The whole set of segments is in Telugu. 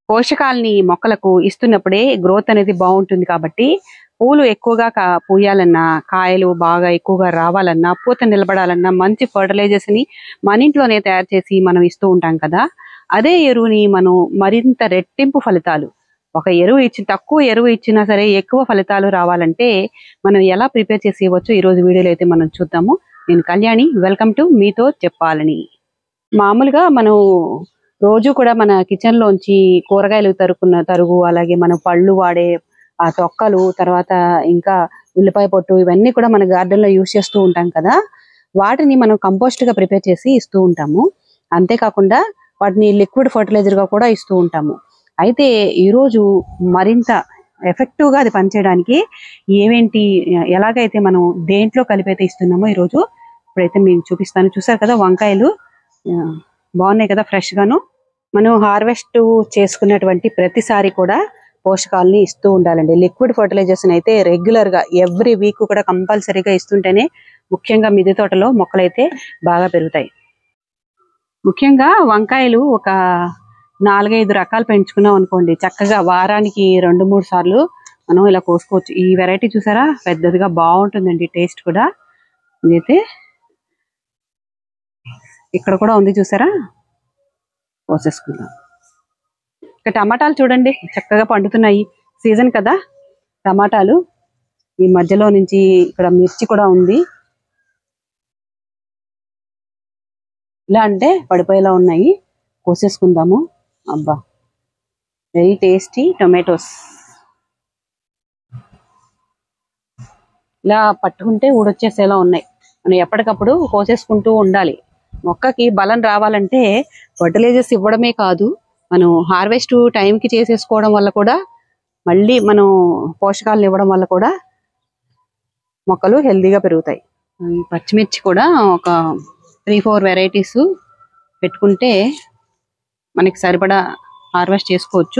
పోషకాలని మొక్కలకు ఇస్తున్నప్పుడే గ్రోత్ అనేది బాగుంటుంది కాబట్టి పూలు ఎక్కువగా కా- పూయాలన్నా కాయలు బాగా ఎక్కువగా రావాలన్నా పూత నిలబడాలన్నా మంచి ఫర్టిలైజర్స్ ని మన ఇంట్లోనే తయారు చేసి మనం ఇస్తూ ఉంటాం కదా అదే ఎరువుని మనం మరింత రెట్టింపు ఫలితాలు ఒక ఎరువు ఇచ్చి తక్కువ ఎరువు ఇచ్చినా సరే ఎక్కువ ఫలితాలు రావాలంటే మనం ఎలా ప్రిపేర్ చేసి ఇవ్వచ్చు ఈ రోజు వీడియోలో అయితే మనం చూద్దాము నేను కళ్యాణి వెల్కమ్ టు మీతో చెప్పాలని మామూలుగా మనం రోజు కూడా మన కిచెన్ లోంచి కూరగాయలు తరుకున్న తరుగు అలాగే మన పళ్ళు వాడే ఆ తొక్కలు తర్వాత ఇంకా ఉల్లిపాయ పొట్టు ఇవన్నీ కూడా మన గార్డెన్ లో యూజ్ చేస్తూ ఉంటాం కదా వాటిని మనం కంపోస్ట్ గా ప్రిపేర్ చేసి ఇస్తూ ఉంటాము అంతేకాకుండా వాటిని లిక్విడ్ ఫర్టిలైజర్ గా కూడా ఇస్తూ ఉంటాము అయితే ఈరోజు మరింత ఎఫెక్టివ్ గా అది పనిచేయడానికి ఏమేంటి ఎలాగైతే మనం దేంట్లో కలిపైతే ఇస్తున్నామో ఈరోజు ఇప్పుడైతే మీకు చూపిస్తాను చూసారు కదా వంకాయలు ఆ, బాగున్నాయి కదా ఫ్రెష్ గాను మనం హార్వెస్ట్ చేసుకున్నటువంటి ప్రతిసారి కూడా పోషకాలని ఇస్తూ ఉండాలండి లిక్విడ్ ఫర్టిలైజర్స్ అయితే రెగ్యులర్ గా ఎవ్రీ వీక్ కూడా కంపల్సరీగా ఇస్తుంటేనే ముఖ్యంగా మిద్దె తోటలో మొక్కలైతే బాగా పెరుగుతాయి ముఖ్యంగా వంకాయలు ఒక నాలుగైదు రకాలు పెంచుకున్నాం అనుకోండి చక్కగా వారానికి రెండు మూడు సార్లు మనం ఇలా కోసుకోవచ్చు ఈ వెరైటీ చూసారా పెద్దదిగా బాగుంటుందండి టేస్ట్ కూడా ఇదైతే ఇక్కడ కూడా ఉంది చూసారా కోసేసుకుందాం ఇక టమాటాలు చూడండి చక్కగా పండుతున్నాయి సీజన్ కదా టమాటాలు ఈ మధ్యలో నుంచి ఇక్కడ మిర్చి కూడా ఉంది ఇలా అంటే పడిపోయేలా ఉన్నాయి కోసేసుకుందాము అబ్బా వెరీ టేస్టీ టొమాటోస్ ఇలా పట్టుకుంటే ఊడొచ్చేసేలా ఉన్నాయి మనం ఎప్పటికప్పుడు కోసేసుకుంటూ ఉండాలి మొక్కకి బలం రావాలంటే ఫర్టిలైజర్స్ ఇవ్వడమే కాదు మనం హార్వెస్ట్ టైంకి చేసేసుకోవడం వల్ల కూడా మళ్ళీ మనం పోషకాలను ఇవ్వడం వల్ల కూడా మొక్కలు హెల్దీగా పెరుగుతాయి ఈ పచ్చిమిర్చి కూడా ఒక త్రీ ఫోర్ వెరైటీస్ పెట్టుకుంటే మనకి సరిపడా హార్వెస్ట్ చేసుకోవచ్చు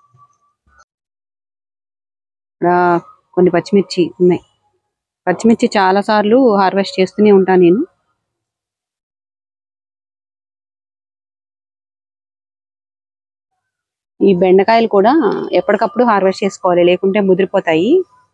ఇక్కడ కొన్ని పచ్చిమిర్చి ఉన్నాయి పచ్చిమిర్చి చాలా సార్లు హార్వెస్ట్ చేస్తూనే ఉంటాను నేను ఈ బెండకాయలు కూడా ఎప్పటికప్పుడు హార్వెస్ట్ చేసుకోవాలి లేకుంటే ముదిరిపోతాయి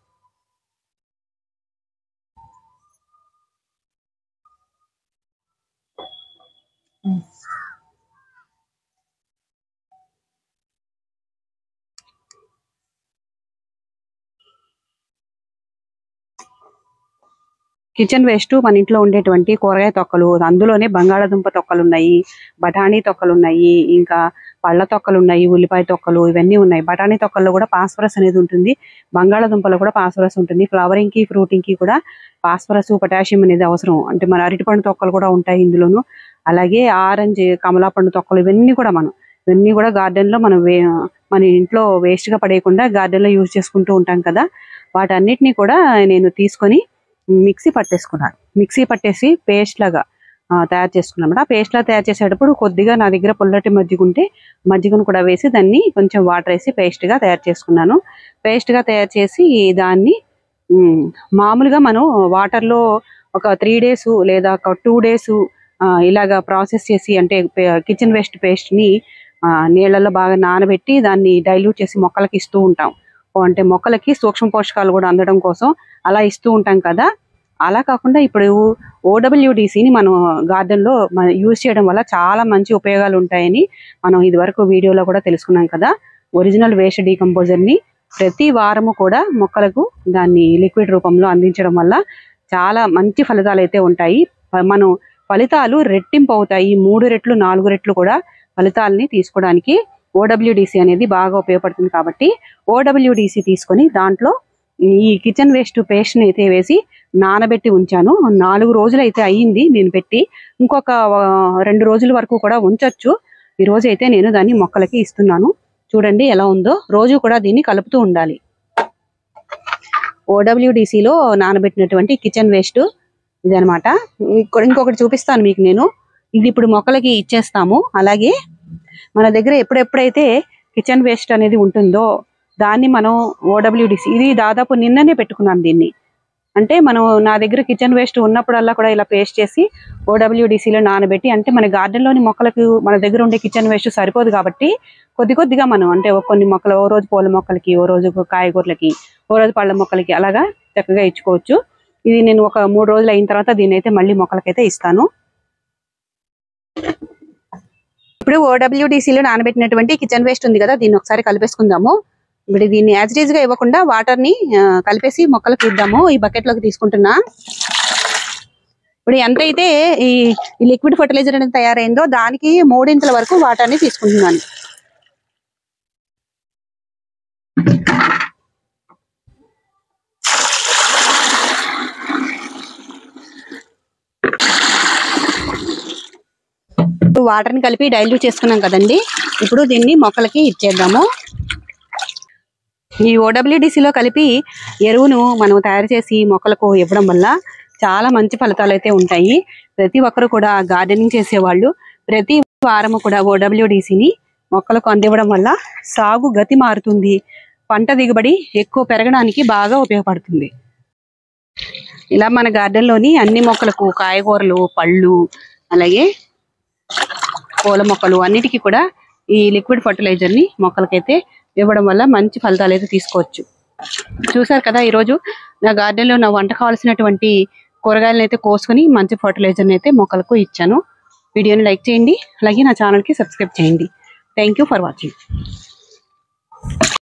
కిచెన్ వేస్ట్ మన ఇంట్లో ఉండేటువంటి కూరగాయ తొక్కలు అందులోనే బంగాళాదుంప తొక్కలు ఉన్నాయి బఠానీ తొక్కలు ఉన్నాయి ఇంకా పళ్ళ తొక్కలు ఉన్నాయి ఉల్లిపాయ తొక్కలు ఇవన్నీ ఉన్నాయి బఠానీ తొక్కల్లో కూడా పాస్పరస్ అనేది ఉంటుంది బంగాళాదుంపలో కూడా పాస్పరస్ ఉంటుంది ఫ్లవరింగ్ కి ఫ్రూటింగ్ కి కూడా పాస్పరస్ పొటాషియం అనేది అవసరం అంటే మన అరటిపండు తొక్కలు కూడా ఉంటాయి ఇందులోను అలాగే ఆరెంజ్ కమలా పండు తొక్కలు ఇవన్నీ కూడా మనం ఇవన్నీ కూడా గార్డెన్ లో మనం వే- మన ఇంట్లో వేస్ట్ గా పడేయకుండా గార్డెన్ లో యూజ్ చేసుకుంటూ ఉంటాం కదా వాటన్నిటిని కూడా నేను తీసుకొని మిక్సీ పట్టేసుకున్నాను మిక్సీ పట్టేసి పేస్ట్ లాగా ఆ, తయారు చేసుకున్నాం ఆ పేస్ట్ లా తయారు చేసేటప్పుడు కొద్దిగా నా దగ్గర పుల్లటి మజ్జిగ ఉంటే మజ్జిగను కూడా వేసి దాన్ని కొంచెం వాటర్ వేసి పేస్ట్ గా తయారు చేసుకున్నాను పేస్ట్ గా తయారు చేసి దాన్ని ఉమ్, మామూలుగా మనం వాటర్ లో ఒక త్రీ డేస్ లేదా ఒక టూ డేస్ ఇలాగా ప్రాసెస్ చేసి అంటే కిచెన్ వేస్ట్ పేస్ట్ ని ఆ, నీళ్ళల్లో బాగా నానబెట్టి దాన్ని డైల్యూట్ చేసి మొక్కలకి ఇస్తూ ఉంటాం ఓ అంటే మొక్కలకి సూక్ష్మ పోషకాలు కూడా అందడం కోసం అలా ఇస్తూ ఉంటాం కదా అలా కాకుండా ఇప్పుడు ఓడబ్ల్యూడిసిని మనం గార్డెన్ లో యూజ్ చేయడం వల్ల చాలా మంచి ఉపయోగాలు ఉంటాయని మనం ఇది వరకు వీడియోలో కూడా తెలుసుకున్నాం కదా ఒరిజినల్ వేస్ట్ డీకంపోజర్ ని ప్రతి వారము కూడా మొక్కలకు దాన్ని లిక్విడ్ రూపంలో అందించడం వల్ల చాలా మంచి ఫలితాలు అయితే ఉంటాయి ప- మనం ఫలితాలు రెట్టింపు అవుతాయి మూడు రెట్లు నాలుగు రెట్లు కూడా ఫలితాలని తీసుకోవడానికి ఓడబ్ల్యూడిసి అనేది బాగా ఉపయోగపడుతుంది కాబట్టి ఓడబ్ల్యూడిసి తీసుకొని దాంట్లో ఈ కిచెన్ వేస్ట్ పేస్ట్ ని అయితే వేసి నానబెట్టి ఉంచాను నాలుగు రోజులు అయితే అయ్యింది నేను పెట్టి ఇంకొక ఆ, రెండు రోజుల వరకు కూడా ఉంచొచ్చు ఈ రోజు అయితే నేను దాన్ని మొక్కలకి ఇస్తున్నాను చూడండి ఎలా ఉందో రోజు కూడా దీన్ని కలుపుతూ ఉండాలి OWDC లో నానబెట్టినటువంటి కిచెన్ వేస్ట్ ఇదనమాట ఇక్కడ ఇంకొకటి చూపిస్తాను మీకు నేను ఇది ఇప్పుడు మొక్కలకి ఇచ్చేస్తాము అలాగే మన దగ్గర ఎప్పుడెప్పుడైతే కిచెన్ వేస్ట్ అనేది ఉంటుందో దాన్ని మనం ఓడబ్ల్యూడిసి ఇది దాదాపు నిన్ననే పెట్టుకున్నాను దీన్ని అంటే మనం నా దగ్గర కిచెన్ వేస్ట్ ఉన్నప్పుడల్లా కూడా ఇలా పేస్ట్ చేసి OWDC లో నానబెట్టి అంటే మన garden లోని మొక్కలకు మన దగ్గర ఉండే కిచెన్ వేస్ట్ సరిపోదు కాబట్టి కొద్ది కొద్దిగా మనం అంటే ఒక కొన్ని మొక్కలు ఓ రోజు పూల మొక్కలకి ఓ రోజు కాయగూరలకి ఓ రోజు పళ్ళ మొక్కలకి అలాగా చక్కగా ఇచ్చుకోవచ్చు ఇది నేను ఒక మూడు రోజులు అయిన తర్వాత దీన్ని అయితే మళ్ళీ మొక్కలకైతే ఇస్తాను ఇప్పుడు OWDC లో నానబెట్టినటువంటి కిచెన్ వేస్ట్ ఉంది కదా దీన్ని ఒకసారి కలిపేసుకుందాము ఇప్పుడు దీన్ని యాజ్ ఇట్ ఈజ్ గా ఇవ్వకుండా వాటర్ ని ఆ, కలిపేసి మొక్కలకు ఇద్దాము ఈ బకెట్ లోకి తీసుకుంటున్నా ఇప్పుడు ఎంతైతే ఈ లిక్విడ్ ఫర్టిలైజర్ అనేది తయారైందో దానికి మూడింతల వరకు వాటర్ ని తీసుకుంటున్నాను ఇప్పుడు వాటర్ ని కలిపి డైల్యూట్ చేసుకున్నాం కదండి ఇప్పుడు దీన్ని మొక్కలకి ఇచ్చేద్దాము ఈ OWDC లో కలిపి ఎరువును మనం తయారు చేసి మొక్కలకు ఇవ్వడం వల్ల చాలా మంచి ఫలితాలు అయితే ఉంటాయి ప్రతి ఒక్కరు కూడా గార్డెనింగ్ చేసేవాళ్ళు ప్రతి వారము కూడా OWDC ని మొక్కలకు అందివ్వడం వల్ల సాగు గతి మారుతుంది పంట దిగుబడి ఎక్కువ పెరగడానికి బాగా ఉపయోగపడుతుంది ఇలా మన garden లోని అన్ని మొక్కలకు కాయగూరలు పళ్ళు అలాగే పూల మొక్కలు అన్నిటికీ కూడా ఈ లిక్విడ్ ఫర్టిలైజర్ ని మొక్కలకైతే ఇవ్వడం వల్ల మంచి ఫలితాలు అయితే తీసుకోవచ్చు చూసారు కదా ఈరోజు నా గార్డెన్ లో నా వంట కావాల్సినటువంటి కూరగాయలను అయితే కోసుకొని మంచి ఫర్టిలైజర్ అయితే మొక్కలకు ఇచ్చాను వీడియోని లైక్ చేయండి అలాగే నా ఛానల్ కి సబ్స్క్రైబ్ చేయండి థ్యాంక్ ఫర్ వాచింగ్